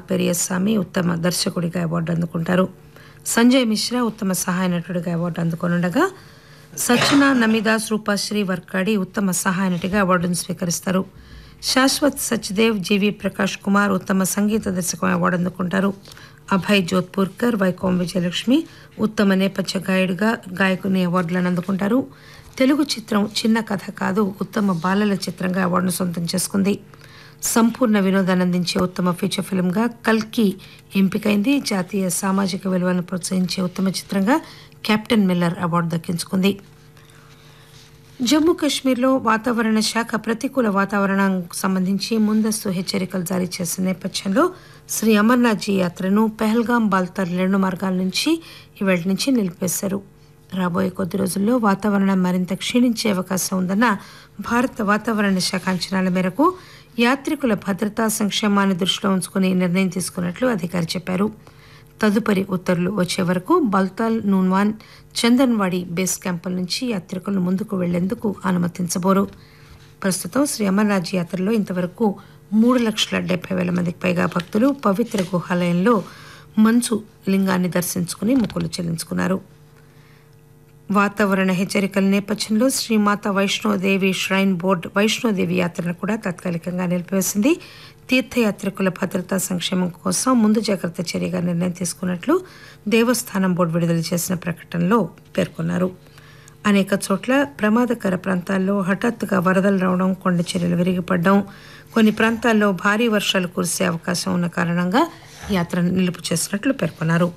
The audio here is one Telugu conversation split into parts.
పెరియస్వామి ఉత్తమ దర్శకుడిగా అవార్డు అందుకుంటారు సంజయ్ మిశ్రా ఉత్తమ సహాయ నటుడిగా అవార్డు అందుకోనుండగా సచన నమిదాస్ రూపాశ్రీ వర్కాడి ఉత్తమ సహాయ నటిగా అవార్డును స్వీకరిస్తారు శాశ్వత్ సచ్దేవ్ జీవి ప్రకాష్ కుమార్ ఉత్తమ సంగీత దర్శకం అవార్డు అందుకుంటారు అభయ్ జోధ్పూర్కర్ వైకోం విజయలక్ష్మి ఉత్తమ నేపథ్య గాయకుడిగా గాయకుని అవార్డులను అందుకుంటారు తెలుగు చిత్రం చిన్న కథ కాదు ఉత్తమ బాలల చిత్రంగా అవార్డును సొంతం చేసుకుంది సంపూర్ణ వినోదాన్ని అందించే ఉత్తమ ఫీచర్ ఫిల్మ్గా కల్కి ఎంపికైంది జాతీయ సామాజిక విలువలను ప్రోత్సహించే ఉత్తమ చిత్రంగా కెప్టెన్ మిల్లర్ అవార్డు దక్కించుకుంది జమ్మూ కాశ్మీర్లో వాతావరణ శాఖ ప్రతికూల వాతావరణం సంబంధించి ముందస్తు హెచ్చరికలు జారీ చేసిన నేపథ్యంలో శ్రీ అమర్నాథ్జీ యాత్రను పెహల్గాం బాల్తార్ రెండు మార్గాల నుంచి ఇవాళ నుంచి నిలిపేశారు రాబోయే కొద్ది రోజుల్లో వాతావరణం మరింత క్షీణించే అవకాశం ఉందన్న భారత వాతావరణ శాఖ అంచనాల మేరకు యాత్రికుల భద్రతా సంక్షేమాన్ని దృష్టిలో ఉంచుకుని ఈ నిర్ణయం తీసుకున్నట్లు అధికారి చెప్పారు తదుపరి ఉత్తర్వులు వచ్చే వరకు బల్తాల్ నూన్వాన్ చందన్వాడి బేస్ క్యాంపుల నుంచి యాత్రికులను ముందుకు వెళ్లేందుకు అనుమతించబోరు ప్రస్తుతం శ్రీ అమర్నాథ్ యాత్రలో ఇంతవరకు మూడు లక్షల డెబ్బై వేల మందికి పైగా భక్తులు పవిత్ర గుహాలయంలో మంచు లింగాన్ని దర్శించుకుని మొక్కులు చెల్లించుకున్నారు వాతావరణ హెచ్చరికల నేపథ్యంలో శ్రీమాత వైష్ణోదేవి ష్రైన్ బోర్డు వైష్ణోదేవి యాత్రను కూడా తాత్కాలికంగా నిలిపివేసింది తీర్థయాత్రికుల భద్రతా సంక్షేమం కోసం ముందు జాగ్రత్త చర్యగా నిర్ణయం తీసుకున్నట్లు దేవస్థానం బోర్డు విడుదల చేసిన ప్రకటనలో పేర్కొన్నారు అనేక చోట్ల ప్రమాదకర ప్రాంతాల్లో హఠాత్తుగా వరదలు రావడం కొండ చర్యలు విరిగిపడడం కొన్ని ప్రాంతాల్లో భారీ వర్షాలు కురిసే అవకాశం ఉన్న కారణంగా యాత్రను నిలుపు చేసినట్లు పేర్కొన్నారు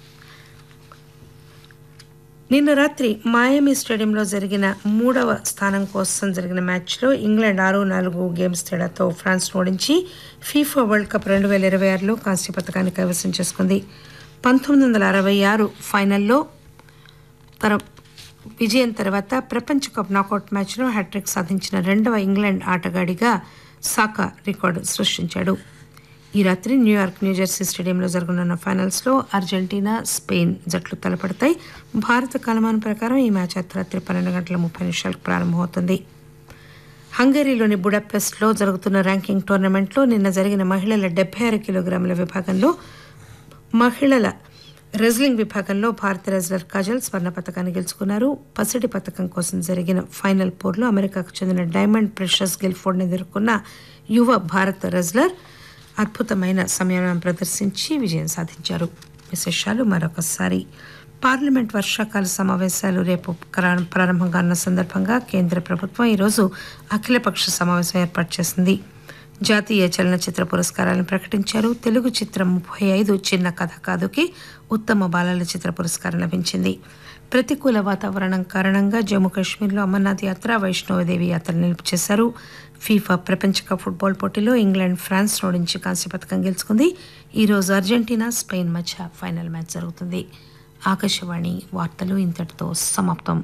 నిన్న రాత్రి మాయమి స్టేడియంలో జరిగిన మూడవ స్థానం కోసం జరిగిన మ్యాచ్లో ఇంగ్లాండ్ ఆరు నాలుగు గేమ్స్ తేడాతో ఫ్రాన్స్ ఓడించి ఫీఫా వరల్డ్ కప్ రెండు వేల ఇరవై ఆరులో కాంస్య పథకాన్ని కైవసం చేసుకుంది పంతొమ్మిది వందల అరవై ఆరు ఫైనల్లో తన విజయం తర్వాత ప్రపంచ కప్ నాకౌట్ మ్యాచ్లో హ్యాట్రిక్ సాధించిన రెండవ ఇంగ్లాండ్ ఆటగాడిగా సాకా రికార్డు సృష్టించాడు ఈ రాత్రి న్యూయార్క్ న్యూజెర్సీ స్టేడియంలో జరగనున్న ఫైనల్స్లో అర్జెంటీనా స్పెయిన్ జట్లు తలపడతాయి భారత కాలమానం ప్రకారం ఈ మ్యాచ్ అర్ధరాత్రి పన్నెండు గంటల ముప్పై నిమిషాలకు ప్రారంభమవుతుంది హంగరీలోని బుడాపెస్ట్లో జరుగుతున్న ర్యాంకింగ్ టోర్నమెంట్లో నిన్న జరిగిన మహిళల డెబ్బై ఆరు కిలోగ్రాముల విభాగంలో మహిళల రెజ్లింగ్ విభాగంలో భారత రెజ్లర్ కాజల్ స్వర్ణ పథకాన్ని గెలుచుకున్నారు పసిడి పథకం కోసం జరిగిన ఫైనల్ పోర్లో అమెరికాకు చెందిన డైమండ్ ప్రెషస్ గిల్ఫోర్డ్ని ఎదుర్కొన్న యువ భారత రెజ్లర్ అద్భుతమైన సంయమనం ప్రదర్శించి విజయం సాధించారు విశేషాలు మరొకసారి పార్లమెంట్ వర్షాకాల సమావేశాలు రేపు కరా- ప్రారంభం కానున్న సందర్భంగా కేంద్ర ప్రభుత్వం ఈరోజు అఖిలపక్ష సమావేశం ఏర్పాటు చేసింది జాతీయ చలనచిత్ర పురస్కారాలను ప్రకటించారు తెలుగు చిత్రం ముప్పై ఐదు చిన్న కథ కాదుకి ఉత్తమ బాలల చిత్ర పురస్కారం లభించింది ప్రతికూల వాతావరణం కారణంగా జమ్మూ కాశ్మీర్లో అమర్నాథ్ యాత్ర వైష్ణవదేవి యాత్ర నిలుపు చేశారు ఫీఫా ప్రపంచ కప్ ఫుట్బాల్ పోటీలో ఇంగ్లాండ్ ఫ్రాన్స్ ఓడించి కాంస్య పథకం గెలుచుకుంది ఈరోజు అర్జెంటీనా స్పెయిన్ మధ్య ఫైనల్ మ్యాచ్ జరుగుతుంది ఆకాశవాణి వార్తలు ఇంతటితో సమాప్తం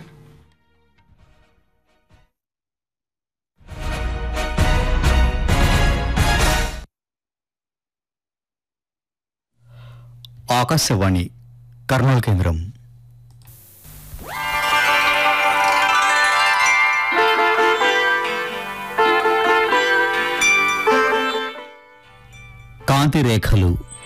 ఆకాశవాణి కర్నూలు కేంద్రం కాంతి రేఖలు